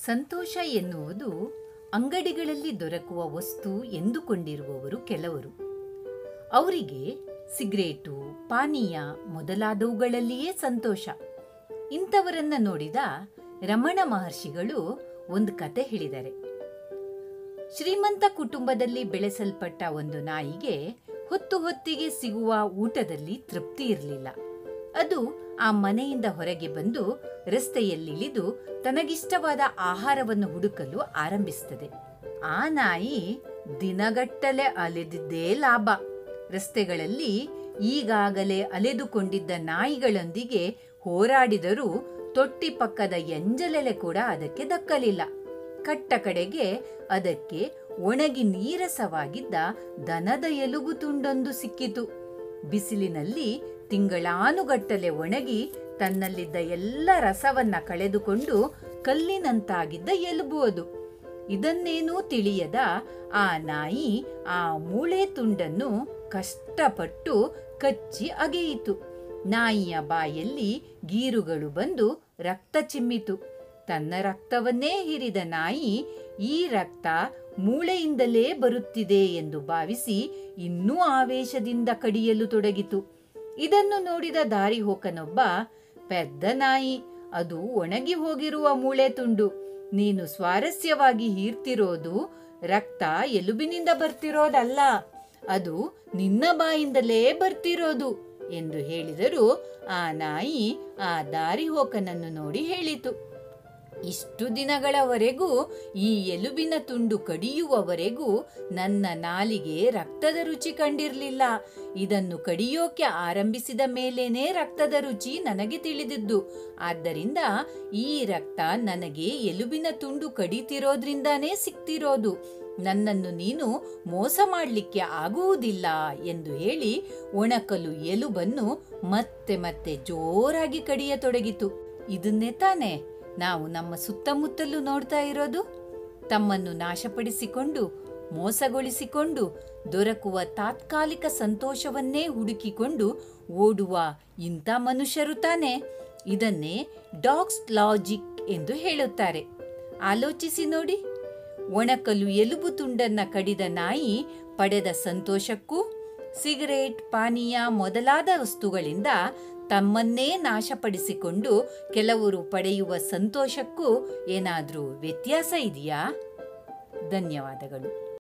ಸಂತೋಷ ಎನ್ನುವುದು ಅಂಗಡಿಗಳಲ್ಲಿ ದೊರಕುವ ವಸ್ತು ಎಂದುಕೊಂಡಿರುವವರು ಕೆಲವರು ಅವರಿಗೆ ಸಿಗರೇಟು ಪಾನೀಯ ಮೊದಲಾದವುಗಳಲ್ಲಿಯೇ ಸಂತೋಷ ಇಂಥವರನ್ನ ನೋಡಿದ ರಮಣ ಮಹರ್ಷಿಗಳು ಒಂದು ಕತೆ ಹೇಳಿದ್ದಾರೆ ಶ್ರೀಮಂತ ಕುಟುಂಬದಲ್ಲಿ ಬೆಳೆಸಲ್ಪಟ್ಟ ಒಂದು ನಾಯಿಗೆ ಹೊತ್ತು ಹೊತ್ತಿಗೆ ಸಿಗುವ ಊಟದಲ್ಲಿ ತೃಪ್ತಿ ಇರಲಿಲ್ಲ ಅದು ಆ ಮನೆಯಿಂದ ಹೊರಗೆ ಬಂದು ರಸ್ತೆಯಲ್ಲಿಳಿದು ತನಗಿಷ್ಟವಾದ ಆಹಾರವನ್ನು ಹುಡುಕಲು ಆರಂಭಿಸುತ್ತದೆ ಆ ನಾಯಿ ದಿನಗಟ್ಟಲೆ ಅಲೆದಿದ್ದೇ ಲಾಭ ರಸ್ತೆಗಳಲ್ಲಿ ಈಗಾಗಲೇ ಅಲೆದುಕೊಂಡಿದ್ದ ನಾಯಿಗಳೊಂದಿಗೆ ಹೋರಾಡಿದರೂ ತೊಟ್ಟಿ ಪಕ್ಕದ ಎಂಜಲೆಲೆ ಕೂಡ ಅದಕ್ಕೆ ದಕ್ಕಲಿಲ್ಲ ಕಟ್ಟ ಕಡೆಗೆ ಅದಕ್ಕೆ ಒಣಗಿ ನೀರಸವಾಗಿದ್ದ ದನದ ಎಲುಬು ತುಂಡೊಂದು ಸಿಕ್ಕಿತು ಬಿಸಿಲಿನಲ್ಲಿ ತಿಂಗಳಾನುಗಟ್ಟಲೆ ಒಣಗಿ ತನ್ನಲ್ಲಿದ್ದ ಎಲ್ಲ ರಸವನ್ನ ಕಳೆದುಕೊಂಡು ಕಲ್ಲಿನಂತಾಗಿದ್ದ ಎಲುಬು ಅದು ಇದನ್ನೇನೂ ತಿಳಿಯದ ಆ ನಾಯಿ ಆ ಮೂಳೆ ತುಂಡನ್ನು ಕಷ್ಟಪಟ್ಟು ಕಚ್ಚಿ ಅಗೆಯಿತು ನಾಯಿಯ ಬಾಯಲ್ಲಿ ಗೀರುಗಳು ಬಂದು ರಕ್ತ ಚಿಮ್ಮಿತು ತನ್ನ ರಕ್ತವನ್ನೇ ಹಿರಿದ ನಾಯಿ ಈ ರಕ್ತ ಮೂಳೆಯಿಂದಲೇ ಬರುತ್ತಿದೆ ಎಂದು ಭಾವಿಸಿ ಇನ್ನೂ ಆವೇಶದಿಂದ ಕಡಿಯಲು ತೊಡಗಿತು ಇದನ್ನು ನೋಡಿದ ದಾರಿಹೋಕನೊಬ್ಬ ಪೆದ್ದ ನಾಯಿ ಅದು ಒಣಗಿ ಹೋಗಿರುವ ಮೂಳೆ ತುಂಡು ನೀನು ಸ್ವಾರಸ್ಯವಾಗಿ ಹೀರ್ತಿರೋದು ರಕ್ತ ಎಲುಬಿನಿಂದ ಬರ್ತಿರೋದಲ್ಲ ಅದು ನಿನ್ನ ಬಾಯಿಂದಲೇ ಬರ್ತಿರೋದು ಎಂದು ಹೇಳಿದರೂ ಆ ನಾಯಿ ಆ ದಾರಿಹೋಕನನ್ನು ನೋಡಿ ಹೇಳಿತು ಇಷ್ಟು ದಿನಗಳವರೆಗೂ ಈ ಎಲುಬಿನ ತುಂಡು ಕಡಿಯುವವರೆಗೂ ನನ್ನ ನಾಲಿಗೆ ರಕ್ತದ ರುಚಿ ಕಂಡಿರಲಿಲ್ಲ ಇದನ್ನು ಕಡಿಯೋಕೆ ಆರಂಭಿಸಿದ ಮೇಲೇನೆ ರಕ್ತದ ರುಚಿ ನನಗೆ ತಿಳಿದಿದ್ದು ಆದ್ದರಿಂದ ಈ ರಕ್ತ ನನಗೆ ಎಲುಬಿನ ತುಂಡು ಕಡಿತಿರೋದ್ರಿಂದಾನೇ ಸಿಕ್ತಿರೋದು ನನ್ನನ್ನು ನೀನು ಮೋಸ ಮಾಡಲಿಕ್ಕೆ ಆಗುವುದಿಲ್ಲ ಎಂದು ಹೇಳಿ ಒಣಕಲು ಎಲುಬನ್ನು ಮತ್ತೆ ಮತ್ತೆ ಜೋರಾಗಿ ಕಡಿಯತೊಡಗಿತು ಇದನ್ನೇ ತಾನೇ ನಾವು ನಮ್ಮ ಸುತ್ತಮುತ್ತಲೂ ನೋಡ್ತಾ ಇರೋದು ತಮ್ಮನ್ನು ನಾಶಪಡಿಸಿಕೊಂಡು ಮೋಸಗೊಳಿಸಿಕೊಂಡು ದೊರಕುವ ತಾತ್ಕಾಲಿಕ ಸಂತೋಷವನ್ನೇ ಹುಡುಕಿಕೊಂಡು ಓಡುವ ಇಂಥ ಮನುಷ್ಯರು ತಾನೇ ಇದನ್ನೇ ಡಾಗ್ಸ್ ಲಾಜಿಕ್ ಎಂದು ಹೇಳುತ್ತಾರೆ ಆಲೋಚಿಸಿ ನೋಡಿ ಒಣಕಲು ಎಲುಬು ತುಂಡನ್ನ ಕಡಿದ ನಾಯಿ ಪಡೆದ ಸಂತೋಷಕ್ಕೂ ಸಿಗರೇಟ್ ಪಾನೀಯ ಮೊದಲಾದ ವಸ್ತುಗಳಿಂದ ತಮ್ಮನ್ನೇ ನಾಶಪಡಿಸಿಕೊಂಡು ಕೆಲವರು ಪಡೆಯುವ ಸಂತೋಷಕ್ಕೂ ಏನಾದರೂ ವ್ಯತ್ಯಾಸ ಇದೆಯಾ ಧನ್ಯವಾದಗಳು